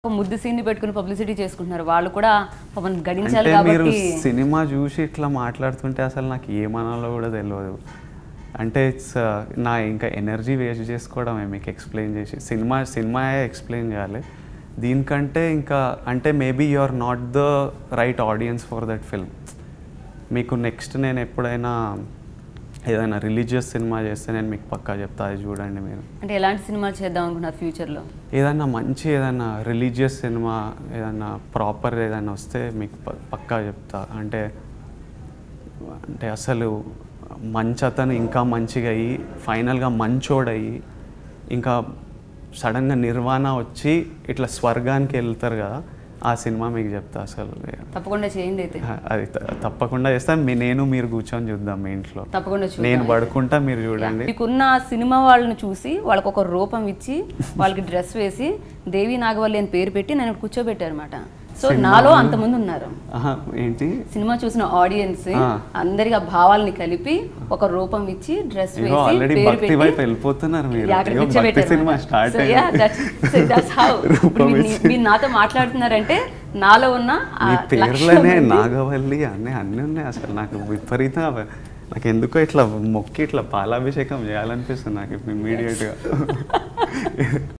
ఒక ముద్దు సీన్ని పెట్టుకుని పబ్లిసిటీ చేసుకుంటున్నారు వాళ్ళు కూడా పాపం గడించాలి అంటే మీరు కాబట్టి సినిమా చూసి ఇట్లా మాట్లాడుతుంటే అసలు నాకు ఏమనాలో కూడా తెలియదు అంటే ఇట్స్ నా ఇంకా ఎనర్జీ వేస్ట్ చేసుకోవడమే మీకు ఎక్స్ప్లెయిన్ చేసి సినిమా సినిమా ఎక్స్ప్లెయిన్ చేయాలి దీనికంటే ఇంకా అంటే maybe you are not the right audience for that film మీకు నెక్స్ట్ నేను ఎప్పుడైనా ఏదైనా రిలీజియస్ సినిమా చేస్తే నేను మీకు పక్కా చెప్తా అది చూడండి మీరు అంటే ఎలాంటి సినిమా చేద్దాం అనుకున్నారు ఫ్యూచర్లో ఏదైనా మంచి ఏదైనా రిలీజియస్ సినిమా ఏదైనా ప్రాపర్ ఏదైనా వస్తే మీకు ప- పక్కా చెప్తా అంటే అంటే అసలు మంచి అతను ఇంకా మంచిగా అయ్యి ఫైనల్గా మంచోడయ్యి ఇంకా సడన్గా నిర్వాణ వచ్చి ఇట్లా స్వర్గానికి వెళ్తారు కదా ఆ సినిమా మీకు చెప్తా అసలు తప్పకుండా చేయండి అయితే అది త- తప్పకుండా చేస్తాను మీ నేను మీరు కూర్చొని చూద్దాం మీ ఇంట్లో తప్పకుండా చూద్దాం నేను అయితే. పడుకుంటా మీరు చూడండి మీకున్న సినిమా వాళ్ళని చూసి వాళ్ళకి ఒక రూపం ఇచ్చి వాళ్ళకి డ్రెస్ వేసి దేవి నాగవల్లి అని పేరు పెట్టి నేను కూర్చోబెట్టారు అనమాట సో నాలో అంతమంది ఉన్నారు ఆహా, ఏంటి సినిమా చూసిన ఆడియన్స్ ఆ. అందరికి ఆ భావాలని కలిపి ఒక రూపం ఇచ్చి డ్రెస్ ఇగో వేసి ఆల్రెడీ పేరు భక్తి పెట్టి వైపు వెళ్ళిపోతున్నారు మీరు Yeah, అక్కడ ఇగో భక్తి కూర్చోబెట్టారు సినిమా అన్నమాట. Start So, yeah, that's- so that's how. ఇప్పుడు రూపం మీరు- వేసి. మీరు నాతో మాట్లాడుతున్నారంటే నాలో ఉన్న ఆ మీ లక్షణం పేర్లోనే ఉంది. నాగవల్లి అన్నీ అన్నీ ఉన్నాయి అసలు నాకు విపరీత నాకు ఎందుకో ఇట్లా మొక్కి ఇట్లా పాలాభిషేకం చేయాలనిపిస్తుంది నాకు ఇప్పుడు ఇమ్మీడియట్గా